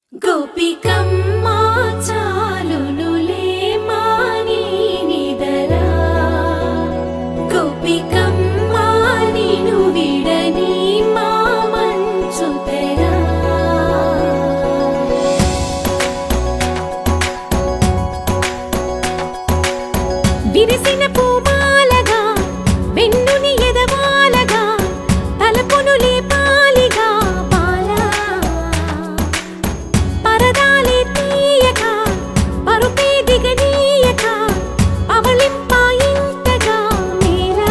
గోపికమ్మా చాలునులే మాని నిదరా గోపికమ్మా నిను విడని మా మంచు తెరా విరిసిన పూమాలగా వెన్నుని ఎదవాలగా తలపును లేపాలిగా బాలా పరదాలే తీయక పరుపే దిగనీయక అవలింపాయింతగా మీరా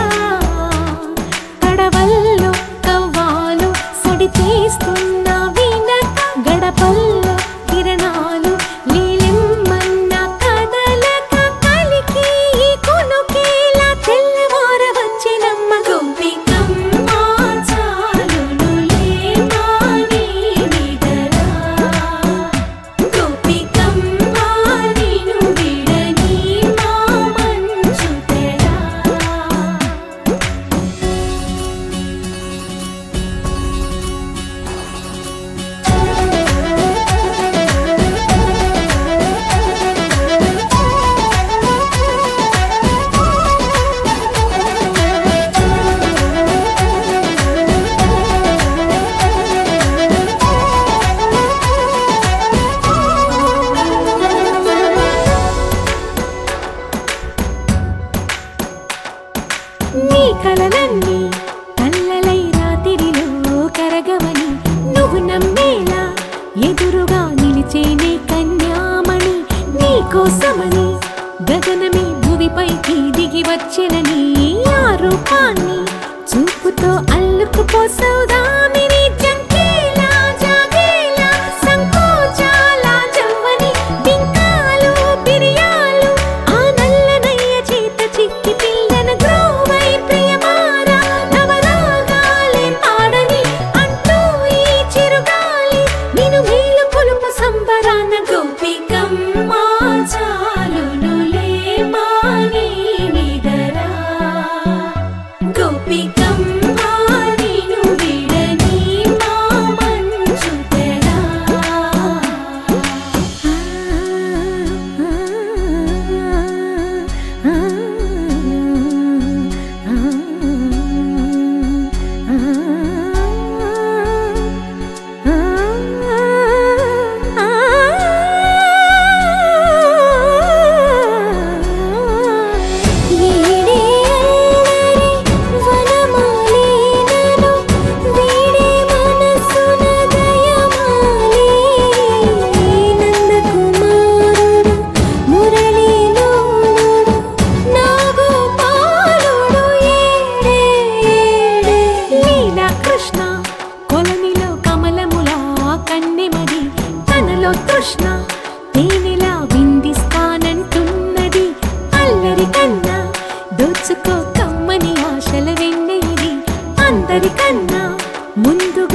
కడవల్లో కవ్వాలు సడి చేస్తున్న వినక గడపల్లో కిరణాలు నీలిమ్మన్న కదలక కలికి ఈ కునుకేలా తెల్లవార వచ్చినమ్మ గోపికమ్మ చాలునులే మాని నిదరా గోపికమ్మ నిను విడని మా మంచు తెరా నీ కలలన్నీ కల్లలై రాత్రిలో కరగవని నువ్వు నమ్మేలా ఎదురుగా నిలిచేనే కన్యామణి నీ కోసమని గగనమే భువిపైకి దిగి వచ్చినని ఆ రూపాన్ని చూపుతో అల్లుకుపోసౌదామిని జంకేలా జాగేలా సంకోచాల జవ్వని బింకాలు బిరియాలు ఆ నల్లనయ్య చేత చిక్కి పిల్లన గ్రోవై ప్రియమారా నవరాగాలే పాడని అంటూ ఈ చిరుగాలి నిన్ను మేలు కొలుపు సంబరాన గోపికమ్మ చాలునులే మాని నిదరా గోపికమ్మ నిను విడని మా మంచు తెరా వీడే అల్లరి వనమాలినను వీడే మనసున దయమాలి నందకుమారుడు మురళీలోలుడు నాగోపాలుడు ఏడే ఏడే లీలా కృష్ణ కొలనిలో కమలములా కన్నెమది తనలో తృష్ణ తేనెలా విందిస్తానంటున్నది అల్లరి కన్నా దోచుకో కమ్మని ఆశల వెన్నెయిది అందరికన్నా ముందు